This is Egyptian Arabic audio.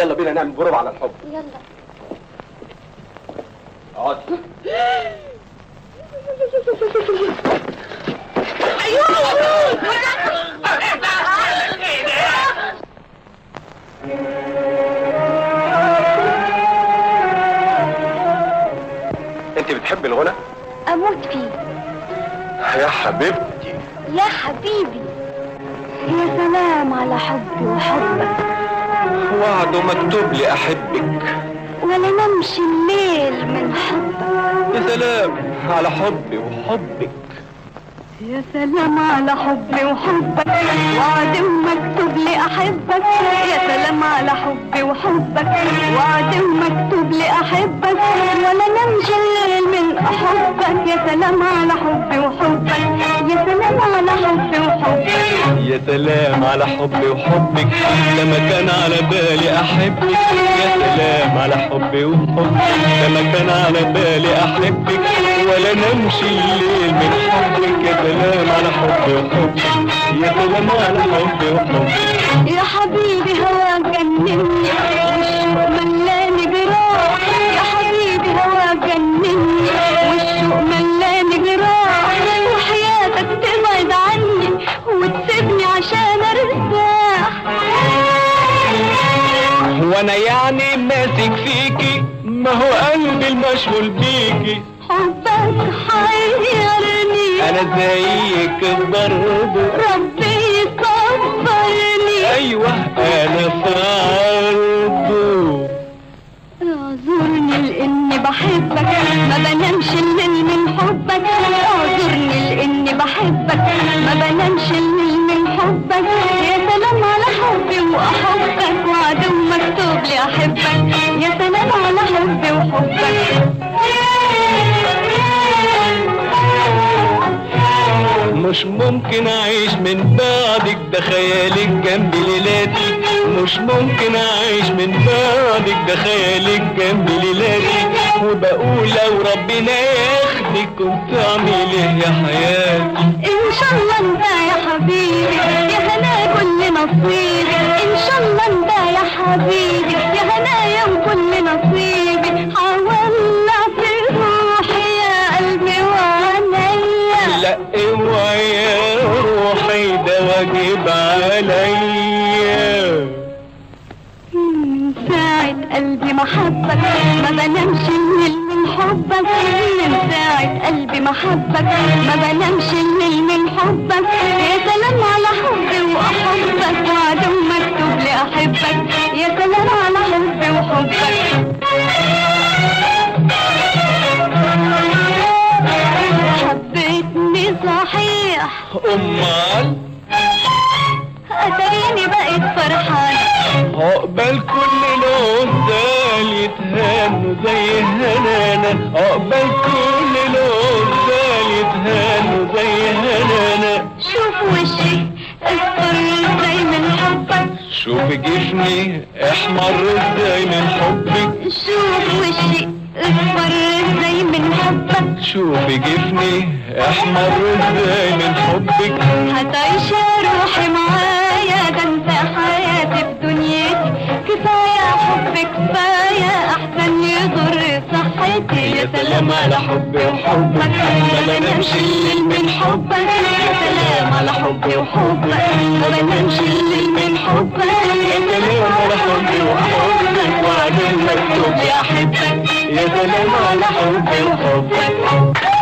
يلا بينا نعمل بروف على الحب يلا اقعد انت بتحب الغنى اموت فيه يا حبيبتي يا حبيبي يا سلام على حبي وحبك وعد مكتوب لي احبك ولا نمشي الليل من حبك يا سلام على حبي وحبك يا سلام على حبي وحبك وعد مكتوب لي احبك يا سلام على حبي وحبك وعد مكتوب لي احبك ولا نمشي الليل من احبك يا سلام على حبي وحبك يا سلام على حبي وحبك يا سلام على حبي وحبك لما كان على بالي احبك يا سلام على حبي وحبك لما كان على بالي احبك ولا نمشي الليل من حبك يا سلام على حبي وحبك يا سلام على حبي وحبك يا حبيبي هواك جنني والشوق ملاني جراح يا حبيبي هواك جنني والشوق ملاني جراح وحياتك تبعد عني وتسيبني عشان ارتاح وانا يعني ماسك فيكي ما هو قلبي المشغول بيكي حبك حيرني انا زيك برضه ربي يصبرني ايوه انا فرضه اعذرني لاني بحبك ما بنامش الليل من حبك اعذرني لاني بحبك ما بنامش الليل من حبك يا سلام على حبي واحبك وعد مكتوب لي احبك يا سلام على حبي وحبك مش ممكن اعيش من بعدك ده خيالك جنب ليلاتي مش ممكن اعيش من بعدك ده خيالك جنب ليلاتي وبقول لو ربنا ياخدك كنت اعمل ايه يا حياتي ان شاء الله انت يا حبيبي يا هنا كل نصيبي ان شاء الله انت يا حبيبي يا هنايا وكل نصيبي حولنا في روحي يا قلبي وعينيا لا اوعى يا روحي ده واجب عليا من ساعة قلبي محبك ما بنامش الليل من حبك من ساعة قلبي محبك ما بنامش الليل من حبك يا سلام على حبي وأحبك وعد مكتوب لي أحبك يا سلام على حبي وحبك حبيتني صحيح امال أتريني بقيت فرحانة عقبال كل لون زال يتهانوا زي هنانا عقبال كل لون زال يتهانوا زي هنانا شوف وشي اصفر ازاي من حبك شوف جفني احمر ازاي من حبك شوف وشي اصفر ازاي من حبك شوف جفني احمر ازاي من حبك هتعيش يا روحي معايا ده انت حياتي في دنيتي كفاية حب كفاية احسن يضر صحتي يا سلام على حبي وحبك ما بنامش الليل من حبك يا سلام على حبي وحبك ما بنامش الليل من حبك يا سلام على حبي وحبك وعد مكتوب لي احبك يا سلام على حبي وحبك